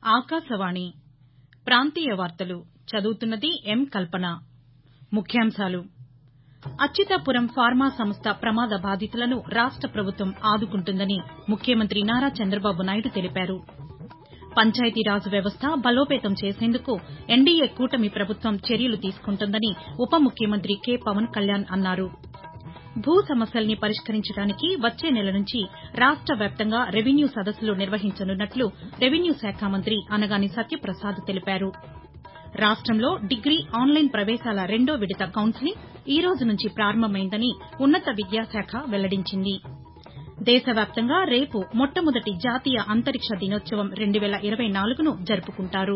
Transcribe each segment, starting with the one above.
ఆకాశవాణి ప్రాంతీయ వార్తలు చదువుతున్నది ఎం కల్పన ముఖ్యాంశాలు అచ్యుతాపురం ఫార్మా సంస్థ ప్రమాద బాధితులను రాష్ట ప్రభుత్వం ఆదుకుంటుందని ముఖ్యమంత్రి నారా చంద్రబాబు నాయుడు తెలిపారు పంచాయతీరాజ్ వ్యవస్థ బలోపేతం చేసేందుకు ఎన్డీఏ కూటమి ప్రభుత్వం చర్యలు తీసుకుంటోందని ఉప ముఖ్యమంత్రి కె పవన్ కళ్యాణ్ అన్నారు భూ సమస్యల్ని పరిష్కరించడానికి వచ్చే నెల నుంచి రాష్ట వ్యాప్తంగా రెవెన్యూ సదస్సులు నిర్వహించనున్నట్లు రెవెన్యూ శాఖ మంత్రి అనగాని సత్యప్రసాద్ తెలిపారు రాష్టంలో డిగ్రీ ఆన్లైన్ ప్రవేశాల రెండో విడత కౌన్సెలింగ్ ఈ రోజు నుంచి ప్రారంభమైందని ఉన్నత విద్యాశాఖ వెల్లడించింది దేశవ్యాప్తంగా రేపు మొట్టమొదటి జాతీయ అంతరిక్ష దినోత్సవం రెండు వేల ఇరవై నాలుగును జరుపుకుంటారు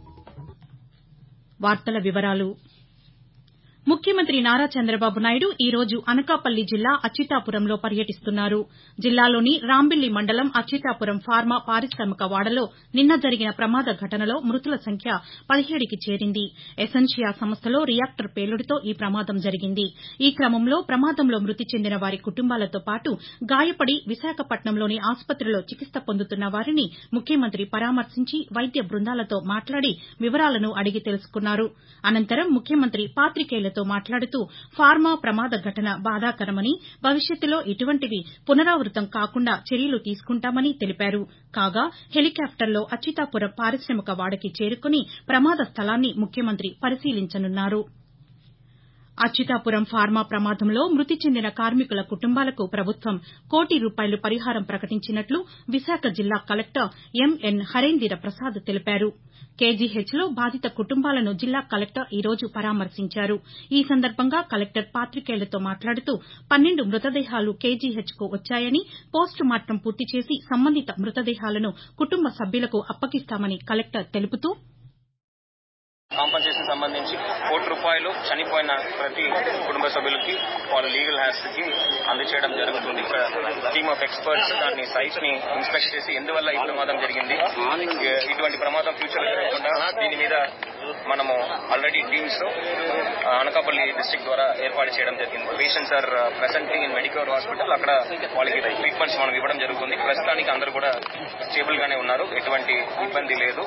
ముఖ్యమంత్రి నారా చంద్రబాబు నాయుడు ఈ రోజు అనకాపల్లి జిల్లా అచ్యుతాపురంలో పర్యటిస్తున్నారు జిల్లాలోని రాంబిల్లి మండలం అచ్యుతాపురం ఫార్మా పారిశామిక వాడలో నిన్న జరిగిన ప్రమాద ఘటనలో మృతుల సంఖ్య పదిహేడుకి చేరింది ఎసెన్షియా సంస్థలో రియాక్టర్ పేలుడుతో ఈ ప్రమాదం జరిగింది ఈ క్రమంలో ప్రమాదంలో మృతి చెందిన వారి కుటుంబాలతో పాటు గాయపడి విశాఖపట్నంలోని ఆసుపత్రిలో చికిత్స పొందుతున్న వారిని ముఖ్యమంత్రి పరామర్శించి వైద్య బృందాలతో మాట్లాడి వివరాలను అడిగి తెలుసుకున్నారు అనంతరం ముఖ్యమంత్రి పాతికేయులతో మాట్లాడుతూ ఫార్మా ప్రమాద ఘటన బాధాకరమని భవిష్యత్తులో ఇటువంటివి పునరావృతం కాకుండా చర్యలు తీసుకుంటామని తెలిపారు కాగా హెలికాప్టర్లో అచ్యుతాపురం పారిశామిక వాడకి చేరుకుని ప్రమాద స్థలాన్ని ముఖ్యమంత్రి పరిశీలించనున్నారు అచ్యుతాపురం ఫార్మా ప్రమాదంలో మృతి చెందిన కార్మికుల కుటుంబాలకు ప్రభుత్వం కోటి రూపాయలు పరిహారం ప్రకటించినట్లు విశాఖ జిల్లా కలెక్టర్ ఎంఎన్ హరేందీర ప్రసాద్ తెలిపారు కేజీహెచ్లో బాధిత కుటుంబాలను జిల్లా కలెక్టర్ ఈ రోజు పరామర్శించారు ఈ సందర్భంగా కలెక్టర్ పాతికేయులతో మాట్లాడుతూ పన్నెండు మృతదేహాలు కేజీహెచ్కు వచ్చాయని పోస్టుమార్టం పూర్తి చేసి సంబంధిత మృతదేహాలను కుటుంబ సభ్యులకు అప్పగిస్తామని కలెక్టర్ తెలుపుతూ కాంపన్సేషన్ సంబంధించి కోటి రూపాయలు చనిపోయిన ప్రతి కుటుంబ సభ్యులకి వాళ్ళ లీగల్ హ్యాస్ కి అందజేయడం జరుగుతుంది టీమ్ ఆఫ్ ఎక్స్పర్ట్స్ దాన్ని సైట్ ని ఇన్స్పెక్ట్ చేసి ఎందువల్ల ఈ ప్రమాదం జరిగింది ఇటువంటి ప్రమాదం ఫ్యూచర్ లో జరగకుండా దీని మీద మనము ఆల్రెడీ టీమ్స్ అనకాపల్లి డిస్టిక్ ద్వారా ఏర్పాటు చేయడం జరిగింది patients are presently in medical hospital అక్కడ వాళ్ళకి ట్రీట్మెంట్స్ మనం ఇవ్వడం జరుగుతుంది ప్రస్తుతానికి అందరూ కూడా స్టేబుల్ గానే ఉన్నారు ఎటువంటి ఇబ్బంది లేదు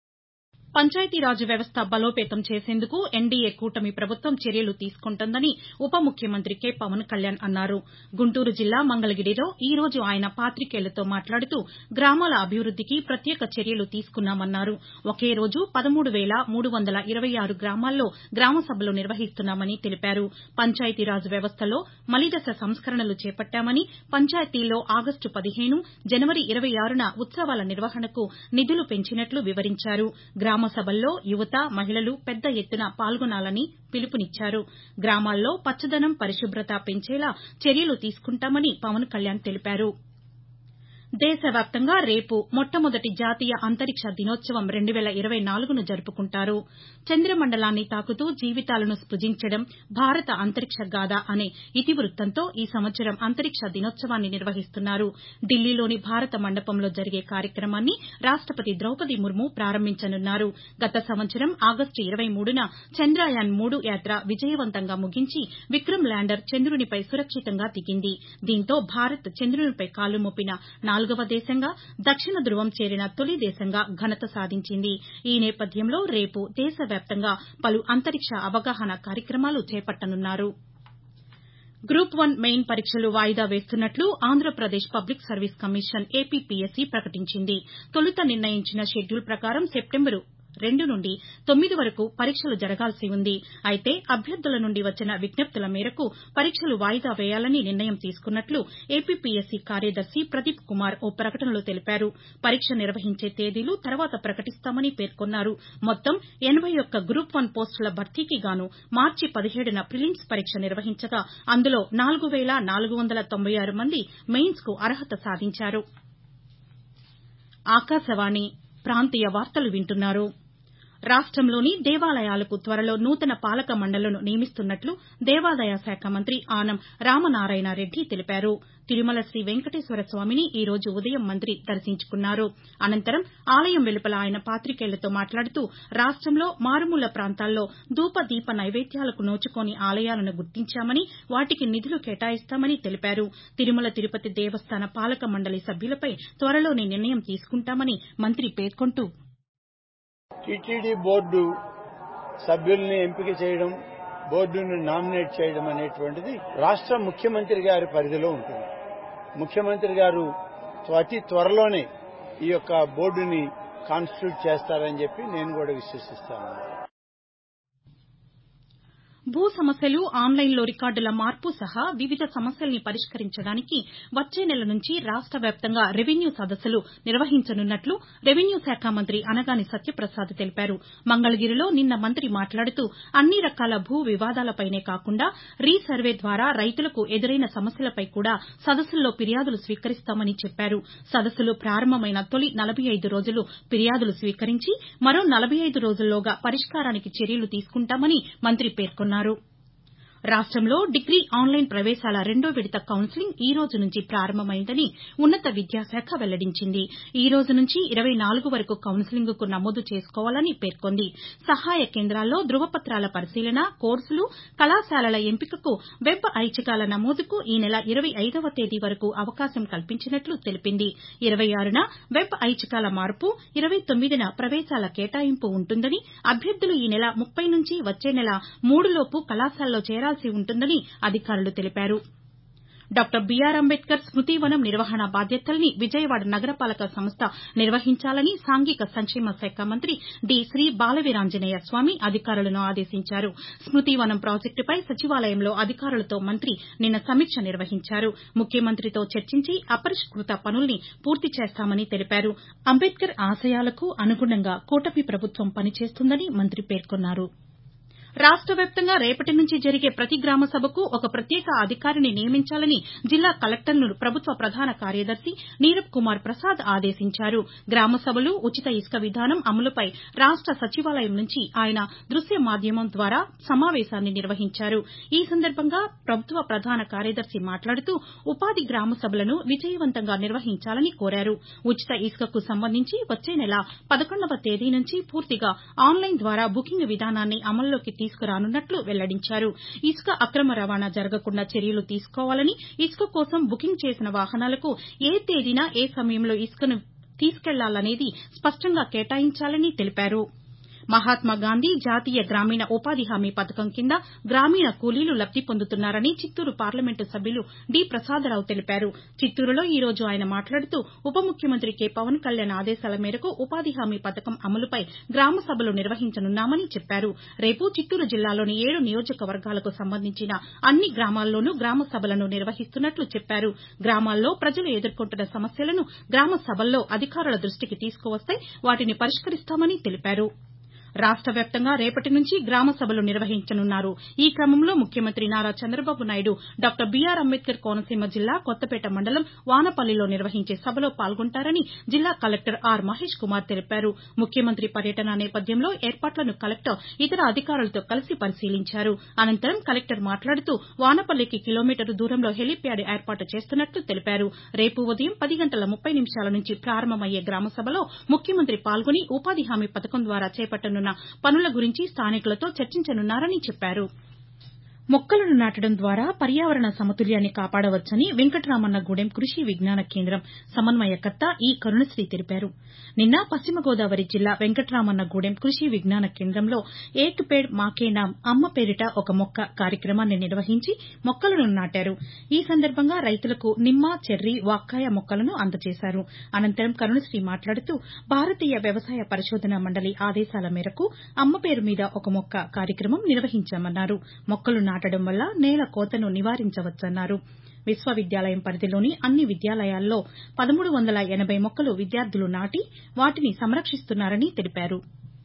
పంచాయతీరాజ్ వ్యవస్థ బలోపేతం చేసేందుకు ఎన్డీఏ కూటమి ప్రభుత్వం చర్యలు తీసుకుంటోందని ఉప ముఖ్యమంత్రి కె పవన్ కళ్యాణ్ అన్నారు గుంటూరు జిల్లా మంగళగిరిలో ఈ రోజు ఆయన పాతికేయులతో మాట్లాడుతూ గ్రామాల అభివృద్దికి ప్రత్యేక చర్యలు తీసుకున్నామన్నారు ఒకే రోజు పదమూడు వేల మూడు వందల ఇరవై ఆరు గ్రామాల్లో గ్రామ సభలు నిర్వహిస్తున్నామని తెలిపారు పంచాయతీరాజ్ వ్యవస్థలో మలిదశ సంస్కరణలు చేపట్టామని పంచాయతీల్లో ఆగస్టు పదిహేను జనవరి ఇరవై ఆరున ఉత్సవాల నిర్వహణకు నిధులు పెంచినట్లు వివరించారు గ్రామ సభల్లో యువత మహిళలు పెద్ద ఎత్తున పాల్గొనాలని పిలుపునిచ్చారు గ్రామాల్లో పచ్చదనం పరిశుభ్రత పెంచేలా చర్యలు తీసుకుంటామని పవన్ కళ్యాణ్ తెలిపారు దేశవ్యాప్తంగా రేపు మొట్టమొదటి జాతీయ అంతరిక్ష దినోత్సవం రెండు వేల ఇరవై నాలుగును జరుపుకుంటారు చంద్రమండలాన్ని తాకుతూ జీవితాలను స్పృజించడం భారత అంతరిక్ష గాథ అనే ఇతివృత్తంతో ఈ సంవత్సరం అంతరిక్ష దినోత్సవాన్ని నిర్వహిస్తున్నారు ఢిల్లీలోని భారత మండపంలో జరిగే కార్యక్రమాన్ని రాష్టపతి ద్రౌపది ముర్ము ప్రారంభించనున్నారు గత సంవత్సరం ఆగస్టు ఇరవై మూడున చంద్రయాన్ మూడు యాత్ర విజయవంతంగా ముగించి విక్రమ్ ల్యాండర్ చంద్రునిపై సురక్షితంగా దిగింది దీంతో భారత్ చంద్రునిపై కాలు మోపిన నాలుగవ దేశంగా దక్షిణ ధృవం చేరిన తొలి దేశంగా ఘనత సాధించింది ఈ నేపథ్యంలో రేపు దేశవ్యాప్తంగా పలు అంతరిక్ష అవగాహన కార్యక్రమాలు చేపట్టనున్నారు గ్రూప్ వన్ మెయిన్ పరీక్షలు వాయిదా వేస్తున్నట్లు Andhra Pradesh public service commission APPSC ప్రకటించింది తొలుత నిర్ణయించిన షెడ్యూల్ ప్రకారం సెప్టెంబరు రెండు నుండి తొమ్మిది వరకు పరీక్షలు జరగాల్సి ఉంది అయితే అభ్యర్థుల నుండి వచ్చిన విజ్ఞప్తుల మేరకు పరీక్షలు వాయిదా వేయాలని నిర్ణయం తీసుకున్నట్లు ఏపీపీఎస్సీ కార్యదర్శి ప్రదీప్ కుమార్ ఓ ప్రకటనలో తెలిపారు పరీక్ష నిర్వహించే తేదీలు తర్వాత ప్రకటిస్తామని పేర్కొన్నారు మొత్తం ఎనబై ఒక్క గ్రూప్ వన్ పోస్టుల భర్తీకి గాను మార్చి పదిహేడున ప్రిలిమ్స్ పరీక్ష నిర్వహించగా అందులో నాలుగు వేల నాలుగు వందల తొంభై ఆరు మంది మెయిన్స్ కు అర్హత సాధించారు ఆకాశవాణి ప్రాంతీయ వార్తలు వింటున్నారు రాష్టంలోని దేవాలయాలకు త్వరలో నూతన పాలక మండళ్లను నియమిస్తున్నట్లు దేవాదాయ శాఖ మంత్రి ఆనం రామనారాయణ రెడ్డి తెలిపారు తిరుమల శ్రీ వెంకటేశ్వర స్వామిని ఈ రోజు ఉదయం మంత్రి దర్శించుకున్నారు అనంతరం ఆలయం వెలుపల ఆయన పాతికేయులతో మాట్లాడుతూ రాష్టంలో మారుమూల ప్రాంతాల్లో ధూప దీప నైవేద్యాలకు నోచుకోని ఆలయాలను గుర్తించామని వాటికి నిధులు కేటాయిస్తామని తెలిపారు తిరుమల తిరుపతి దేవస్థాన పాలక మండలి సభ్యులపై త్వరలోనే నిర్ణయం తీసుకుంటామని మంత్రి పేర్కొంటూ టీటీడీ బోర్డు సభ్యుల్ని ఎంపిక చేయడం బోర్డును నామినేట్ చేయడం అనేటువంటిది రాష్ట్ర ముఖ్యమంత్రి గారి పరిధిలో ఉంటుంది ముఖ్యమంత్రి గారు అతి త్వరలోనే ఈ యొక్క బోర్డుని కాన్స్టిట్యూట్ చేస్తారని చెప్పి నేను కూడా విశ్వసిస్తాను భూ సమస్యలు ఆన్లైన్లో రికార్డుల మార్పు సహా వివిధ సమస్యల్ని పరిష్కరించడానికి వచ్చే నెల నుంచి రాష్ట వ్యాప్తంగా రెవెన్యూ సదస్సులు నిర్వహించనున్నట్లు రెవెన్యూ శాఖ మంత్రి అనగాని సత్యప్రసాద్ తెలిపారు మంగళగిరిలో నిన్న మంత్రి మాట్లాడుతూ అన్ని రకాల భూ వివాదాలపైనే కాకుండా రీసర్వే ద్వారా రైతులకు ఎదురైన సమస్యలపై కూడా సదస్సుల్లో ఫిర్యాదులు స్వీకరిస్తామని చెప్పారు సదస్సులు ప్రారంభమైన తొలి నలభై ఐదు రోజులు ఫిర్యాదులు స్వీకరించి మరో నలభై ఐదు రోజుల్లోగా పరిష్కారానికి చర్యలు తీసుకుంటామని మంత్రి పేర్కొన్నారు రాష్టంలో డిగ్రీ ఆన్లైన్ ప్రవేశాల రెండో విడత కౌన్సిలింగ్ ఈ రోజు నుంచి ప్రారంభమైందని ఉన్నత విద్యాశాఖ వెల్లడించింది ఈ రోజు నుంచి ఇరవై నాలుగు వరకు కౌన్సిలింగ్కు నమోదు చేసుకోవాలని పేర్కొంది సహాయ కేంద్రాల్లో ధృవపత్రాల పరిశీలన కోర్సులు కళాశాలల ఎంపికకు వెబ్ ఐచ్ఛికాల నమోదుకు ఈ నెల ఇరవై ఐదవ తేదీ వరకు అవకాశం కల్పించినట్లు తెలిపింది ఇరవై ఆరున వెబ్ ఐచ్ఛికాల మార్పు ఇరవై తొమ్మిదిన ప్రవేశాల కేటాయింపు ఉంటుందని అభ్యర్థులు ఈ నెల ముప్పై నుంచి వచ్చే నెల మూడులోపు కళాశాలలో చేరాల్సి ఉంటుందని అధికారులు తెలిపారు డాక్టర్ బీఆర్ అంబేద్కర్ స్మృతివనం నిర్వహణ బాధ్యతల్ని విజయవాడ నగరపాలక సంస్థ నిర్వహించాలని సాంఘిక సంక్షేమ శాఖ మంత్రి డి శ్రీ బాలవీరాంజనేయ స్వామి అధికారులను ఆదేశించారు స్మృతివనం ప్రాజెక్టుపై సచివాలయంలో అధికారులతో మంత్రి నిన్న సమీక్ష నిర్వహించారు ముఖ్యమంత్రితో చర్చించి అపరిష్కృత పనుల్ని పూర్తి చేస్తామని తెలిపారు అంబేద్కర్ ఆశయాలకు అనుగుణంగా కూటమి ప్రభుత్వం పనిచేస్తుందని మంత్రి పేర్కొన్నారు రాష్ట వ్యాప్తంగా రేపటి నుంచి జరిగే ప్రతి గ్రామ సభకు ఒక ప్రత్యేక అధికారిని నియమించాలని జిల్లా కలెక్టర్ను ప్రభుత్వ ప్రధాన కార్యదర్శి నీరబ్ కుమార్ ప్రసాద్ ఆదేశించారు గ్రామ సభలు ఉచిత ఇసుక విధానం అమలుపై రాష్ట సచివాలయం నుంచి ఆయన దృశ్య మాధ్యమం ద్వారా సమావేశాన్ని నిర్వహించారు ఈ సందర్భంగా ప్రభుత్వ ప్రధాన కార్యదర్శి మాట్లాడుతూ ఉపాధి గ్రామ సభలను విజయవంతంగా నిర్వహించాలని కోరారు ఉచిత ఇసుకకు సంబంధించి వచ్చే నెల పదకొండవ తేదీ నుంచి పూర్తిగా ఆన్లైన్ ద్వారా బుకింగ్ విధానాన్ని అమల్లోకి తీసుకురానున్నట్లు వెల్లడించారు ఇసుక అక్రమ రవాణా జరగకుండా చర్యలు తీసుకోవాలని ఇసుక కోసం బుకింగ్ చేసిన వాహనాలకు ఏ తేదీన ఏ సమయంలో ఇసుకను తీసుకెళ్లాలనేది స్పష్టంగా కేటాయించాలని తెలిపారు మహాత్మాగాంధీ జాతీయ గ్రామీణ ఉపాధి హామీ పథకం కింద గ్రామీణ కూలీలు లబ్ది పొందుతున్నారని చిత్తూరు పార్లమెంటు సభ్యులు డి ప్రసాదరావు తెలిపారు చిత్తూరులో ఈ రోజు ఆయన మాట్లాడుతూ ఉప ముఖ్యమంత్రి కె పవన్ కళ్యాణ్ ఆదేశాల మేరకు ఉపాధి హామీ పథకం అమలుపై గ్రామ సభలు నిర్వహించనున్నామని చెప్పారు రేపు చిత్తూరు జిల్లాలోని ఏడు నియోజకవర్గాలకు సంబంధించిన అన్ని గ్రామాల్లోనూ గ్రామ సభలను నిర్వహిస్తున్నట్లు చెప్పారు గ్రామాల్లో ప్రజలు ఎదుర్కొంటున్న సమస్యలను గ్రామ సభల్లో అధికారుల దృష్టికి తీసుకువస్తే వాటిని పరిష్కరిస్తామని తెలిపారు రాష్ట వ్యాప్తంగా రేపటి నుంచి గ్రామ సభలు నిర్వహించనున్నారు ఈ క్రమంలో ముఖ్యమంత్రి నారా చంద్రబాబు నాయుడు డాక్టర్ బీఆర్ అంబేద్కర్ కోనసీమ జిల్లా కొత్తపేట మండలం వానపల్లిలో నిర్వహించే సభలో పాల్గొంటారని జిల్లా కలెక్టర్ ఆర్ మహేష్ కుమార్ తెలిపారు ముఖ్యమంత్రి పర్యటన నేపథ్యంలో ఏర్పాట్లను కలెక్టర్ ఇతర అధికారులతో కలిసి పరిశీలించారు అనంతరం కలెక్టర్ మాట్లాడుతూ వానపల్లికి కిలోమీటరు దూరంలో హెలీప్యాడ్ ఏర్పాటు చేస్తున్నట్లు తెలిపారు రేపు ఉదయం పది గంటల ముప్పై నిమిషాల నుంచి ప్రారంభమయ్యే గ్రామ సభలో ముఖ్యమంత్రి పాల్గొని ఉపాధి హామీ పథకం ద్వారా చేపట్టనున్న పనుల గురించి స్థానికులతో చర్చించనున్నారని చెప్పారు మొక్కలను నాటడం ద్వారా పర్యావరణ సమతుల్యాన్ని కాపాడవచ్చని వెంకటరామన్నగూడెం కృషి విజ్ఞాన కేంద్రం సమన్వయకర్త ఈ కరుణశ్రీ తెలిపారు నిన్న పశ్చిమ గోదావరి జిల్లా వెంకటరామన్నగూడెం కృషి విజ్ఞాన కేంద్రంలో ఏక్ పేడ్ మాకే నామ్ అమ్మ పేరిట ఒక మొక్క కార్యక్రమాన్ని నిర్వహించి మొక్కలను నాటారు ఈ సందర్భంగా రైతులకు నిమ్మ చెర్రీ వాక్కాయ మొక్కలను అందజేశారు అనంతరం కరుణశ్రీ మాట్లాడుతూ భారతీయ వ్యవసాయ పరిశోధన మండలి ఆదేశాల మేరకు అమ్మ పేరు మీద ఒక మొక్క కార్యక్రమం నిర్వహించామన్నారు మొక్కలు నాటడం వల్ల నేల కోతను నివారించవచ్చన్నారు విశ్వవిద్యాలయం పరిధిలోని అన్ని విద్యాలయాల్లో పదమూడు వందల ఎనబై మొక్కలు విద్యార్థులు నాటి వాటిని సంరక్షిస్తున్నారని తెలిపారు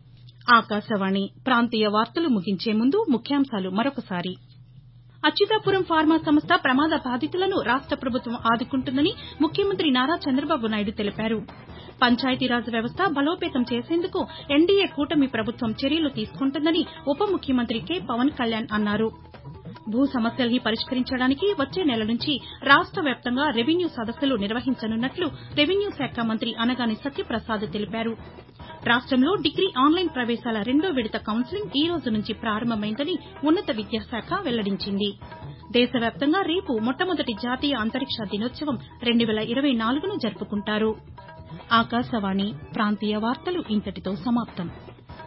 ఆకాశవాణి ప్రాంతీయ వార్తలు ముగించే ముందు ముఖ్యాంశాలు మరొకసారి అచ్యుతాపురం ఫార్మా సంస్థ ప్రమాద బాధితులను రాష్ట ప్రభుత్వం ఆదుకుంటుందని ముఖ్యమంత్రి నారా చంద్రబాబు నాయుడు తెలిపారు పంచాయతీరాజ్ వ్యవస్థ బలోపేతం చేసేందుకు ఎన్డీఏ కూటమి ప్రభుత్వం చర్యలు తీసుకుంటుందని ఉప ముఖ్యమంత్రి కె పవన్ కళ్యాణ్ అన్నారు భూ సమస్యల్ని పరిష్కరించడానికి వచ్చే నెల నుంచి రాష్ట వ్యాప్తంగా రెవెన్యూ సదస్సులు నిర్వహించనున్నట్లు రెవెన్యూ శాఖ మంత్రి అనగాని సత్యప్రసాద్ తెలిపారు రాష్టంలో డిగ్రీ ఆన్లైన్ ప్రవేశాల రెండో విడత కౌన్సిలింగ్ ఈ రోజు నుంచి ప్రారంభమైందని ఉన్నత విద్యాశాఖ వెల్లడించింది దేశవ్యాప్తంగా రేపు మొట్టమొదటి జాతీయ అంతరిక్ష దినోత్సవం రెండు వేల ఇరవై నాలుగును జరుపుకుంటారు ఆకాశవాణి ప్రాంతీయ వార్తలు ఇంతటితో సమాప్తం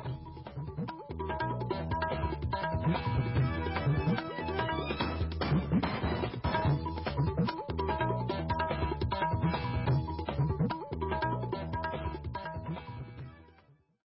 ధన్యవాదాలు